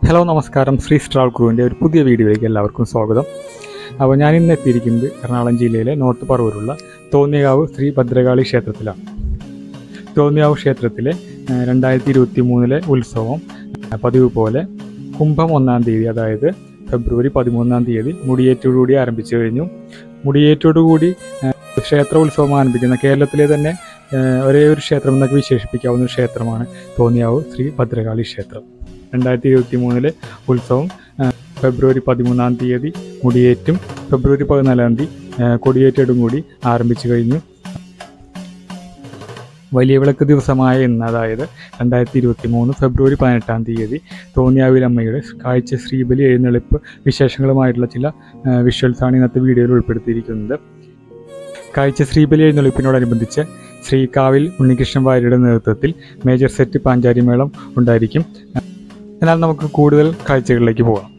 hello നമസ്കാരം ശ്രീ സ്ട്രാൾ ക്രൂവിൻ്റെ ഒരു പുതിയ വീഡിയോയിലേക്ക് എല്ലാവർക്കും സ്വാഗതം അപ്പോൾ ഞാൻ ഇന്ന് എത്തിയിരിക്കുന്നത് എറണാകുളം ജില്ലയിലെ നോർത്ത് പറവൂരുള്ള തോന്നിയകാവ് ശ്രീ ഭദ്രകാളി ക്ഷേത്രത്തിലാണ് തോന്നിയാവ് ക്ഷേത്രത്തിലെ ഏഹ്, രണ്ടായിരത്തി ഇരുപത്തി മൂന്നിലെ ഉത്സവം ഏഹ്, പതിവ് പോലെ കുംഭം ഒന്നാം തീയതി അതായത് ഫെബ്രുവരി പതിമൂന്നാം തീയതി മുടിയേറ്റോടുകൂടി ആരംഭിച്ചു കഴിഞ്ഞു മുടിയേറ്റോടുകൂടി ഏഹ്, ക്ഷേത്ര ഉത്സവം ആരംഭിക്കുന്ന കേരളത്തിലെ തന്നെ ഏഹ്, ഒരേ ഒരു ക്ഷേത്രം എന്നൊക്കെ വിശേഷിപ്പിക്കാവുന്ന ഒരു ക്ഷേത്രമാണ് തോന്നിയാവ് ശ്രീ ഭദ്രകാളി ക്ഷേത്രം രണ്ടായിരത്തി ഇരുപത്തി മൂന്നിലെ ഉത്സവം ആ, ഫെബ്രുവരി പതിമൂന്നാം തീയതി മുടിയേറ്റും ഫെബ്രുവരി പതിനാലാം തീയതി ആ, കൊടിയേറ്റോടും കൂടി ആരംഭിച്ചു കഴിഞ്ഞു വലിയ വിളക്ക് ദിവസമായ ഇന്ന് അതായത് രണ്ടായിരത്തി ഇരുപത്തി മൂന്ന് ഫെബ്രുവരി പതിനെട്ടാം തീയതി തോന്നിയാവിലമ്മയുടെ കാഴ്ച ശ്രീബലി എഴുന്നള്ളിപ്പ് വിശേഷങ്ങളുമായിട്ടുള്ള ചില ആ, വിഷ്വൽസാണ് ഇന്നത്തെ വീഡിയോയിൽ ഉൾപ്പെടുത്തിയിരിക്കുന്നത് കാഴ്ച ശ്രീബലി എഴുന്നള്ളിപ്പിനോടനുബന്ധിച്ച് ശ്രീകാവിൽ ഉണ്ണികൃഷ്ണൻ വാര്യരുടെ നേതൃത്വത്തിൽ മേജർ സെറ്റ് പാഞ്ചാരി മേളം ഉണ്ടായിരിക്കും എന്നാൽ നമുക്ക് കൂടുതൽ കാഴ്ചകളിലേക്ക് പോകാം